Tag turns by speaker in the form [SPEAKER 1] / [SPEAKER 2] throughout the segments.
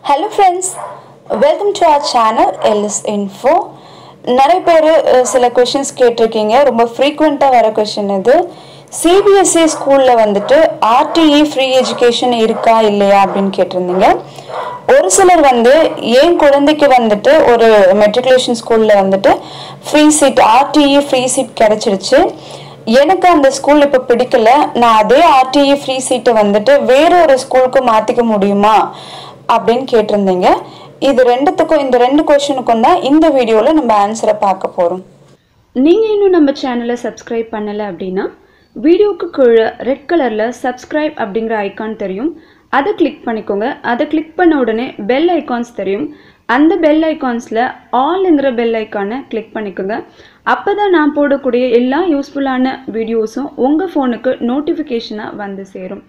[SPEAKER 1] hello friends welcome to our channel L S info நிறைய பேர் சில கொஷின்ஸ் கேட்டிருக்கீங்க ரொம்ப ஃப்ரீக்வெண்ட்டாக வர கொஷின் இது சிபிஎஸ்சி ஸ்கூலில் வந்துட்டு ஆர்டிஇ ஃப்ரீ எஜுகேஷன் இருக்கா இல்லையா அப்படின்னு கேட்டிருந்தீங்க ஒரு சிலர் வந்து என் குழந்தைக்கு வந்துட்டு ஒரு மெட்ரிகுலேஷன் ஸ்கூலில் வந்துட்டு free seat RTE free seat கிடச்சிருச்சு எனக்கு அந்த ஸ்கூல் இப்போ பிடிக்கல நான் அதே ஆர்டிஇ ஃப்ரீ சீட்டை வந்துட்டு வேற ஒரு ஸ்கூலுக்கு மாற்றிக்க முடியுமா அப்படின்னு கேட்டிருந்தீங்க இது ரெண்டுத்துக்கும் இந்த ரெண்டு கொஷனுக்கும் தான் இந்த வீடியோவில் நம்ம ஆன்சரை பார்க்க போகிறோம்
[SPEAKER 2] நீங்கள் இன்னும் நம்ம சேனலை சப்ஸ்கிரைப் பண்ணலை அப்படின்னா வீடியோக்கு கீழே ரெட் கலரில் சப்ஸ்கிரைப் அப்படிங்கிற ஐகான் தெரியும் அதை கிளிக் பண்ணிக்கோங்க அதை கிளிக் பண்ண உடனே பெல் ஐகான்ஸ் தெரியும் அந்த பெல் ஐகான்ஸில் ஆல்ங்கிற பெல் ஐக்கானை கிளிக் பண்ணிக்கோங்க அப்போ தான் நான் போடக்கூடிய எல்லா யூஸ்ஃபுல்லான வீடியோஸும் உங்கள் ஃபோனுக்கு நோட்டிஃபிகேஷனாக வந்து சேரும்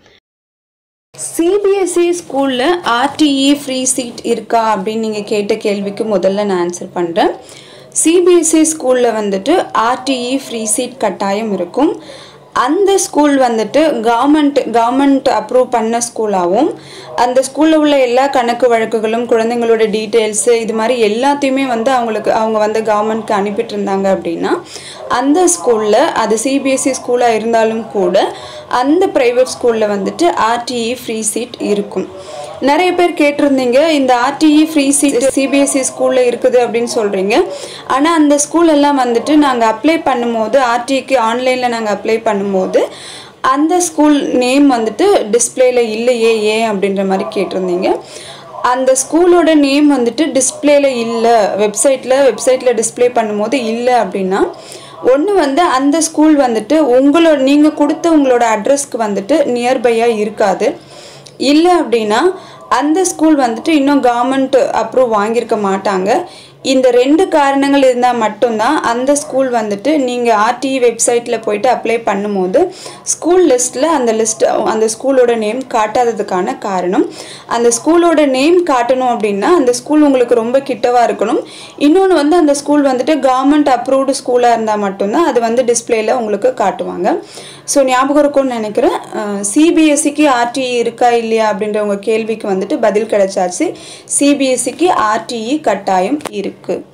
[SPEAKER 1] சிபிஎஸ்சி ஸ்கூலில் ஆர்டிஇ ஃப்ரீ சீட் இருக்கா அப்படின்னு நீங்கள் கேட்ட கேள்விக்கு முதல்ல நான் ஆன்சர் பண்ணுறேன் சிபிஎஸ்சி ஸ்கூலில் வந்துட்டு ஆர்டிஇ ஃப்ரீ சீட் கட்டாயம் இருக்கும் அந்த ஸ்கூல் வந்துட்டு கவர்மெண்ட் கவர்மெண்ட் அப்ரூவ் பண்ண ஸ்கூலாகவும் அந்த ஸ்கூலில் உள்ள எல்லா கணக்கு வழக்குகளும் குழந்தைங்களோட டீட்டெயில்ஸு இது மாதிரி எல்லாத்தையுமே வந்து அவங்களுக்கு அவங்க வந்து கவர்மெண்ட்க்கு அனுப்பிட்டு இருந்தாங்க அப்படின்னா அந்த ஸ்கூலில் அது சிபிஎஸ்சி ஸ்கூலாக இருந்தாலும் கூட அந்த ப்ரைவேட் ஸ்கூலில் வந்துட்டு ஆர்டிஇ ஃப்ரீ சீட் இருக்கும் நிறைய பேர் கேட்டிருந்தீங்க இந்த ஆர்டிஇ ஃப்ரீ சீட் சிபிஎஸ்சி ஸ்கூலில் இருக்குது அப்படின்னு சொல்கிறீங்க ஆனால் அந்த ஸ்கூல் எல்லாம் வந்துட்டு நாங்கள் அப்ளை பண்ணும்போது ஆர்டிஇக்கு ஆன்லைனில் நாங்கள் அப்ளை பண்ணும்போது அந்த ஸ்கூல் நேம் வந்துட்டு டிஸ்பிளேல இல்லையே ஏன் அப்படின்ற மாதிரி கேட்டிருந்தீங்க அந்த ஸ்கூலோட நேம் வந்துட்டு டிஸ்பிளேல இல்லை வெப்சைட்டில் வெப்சைட்டில் டிஸ்பிளே பண்ணும்போது இல்லை அப்படின்னா ஒன்று வந்து அந்த ஸ்கூல் வந்துட்டு உங்களோட நீங்கள் கொடுத்த உங்களோட அட்ரஸ்க்கு வந்துட்டு நியர்பையாக இருக்காது இல்லை அப்படின்னா அந்த ஸ்கூல் வந்துட்டு இன்னும் கவர்மெண்ட் அப்ரூவ் வாங்கியிருக்க மாட்டாங்க இந்த ரெண்டு காரணங்கள் இருந்தால் மட்டும்தான் அந்த ஸ்கூல் வந்துட்டு நீங்கள் ஆர்டிஇ வெப்சைட்டில் போயிட்டு அப்ளை பண்ணும்போது ஸ்கூல் லிஸ்ட்டில் அந்த லிஸ்ட் அந்த ஸ்கூலோட நேம் காட்டாததுக்கான காரணம் அந்த ஸ்கூலோட நேம் காட்டணும் அப்படின்னா அந்த ஸ்கூல் உங்களுக்கு ரொம்ப கிட்டவாக இருக்கணும் இன்னொன்று வந்து அந்த ஸ்கூல் வந்துட்டு கவர்மெண்ட் அப்ரூவ்டு ஸ்கூலாக இருந்தால் மட்டும்தான் அது வந்து டிஸ்பிளேல உங்களுக்கு காட்டுவாங்க ஸோ ஞாபகம் இருக்கும்னு நினைக்கிறேன் சிபிஎஸ்சிக்கு ஆர்டிஇ இருக்கா இல்லையா அப்படின்ற உங்கள் கேள்விக்கு வந்துட்டு பதில் கிடைச்சாச்சு சிபிஎஸ்சிக்கு ஆர்டிஇ கட்டாயம் இருக்குது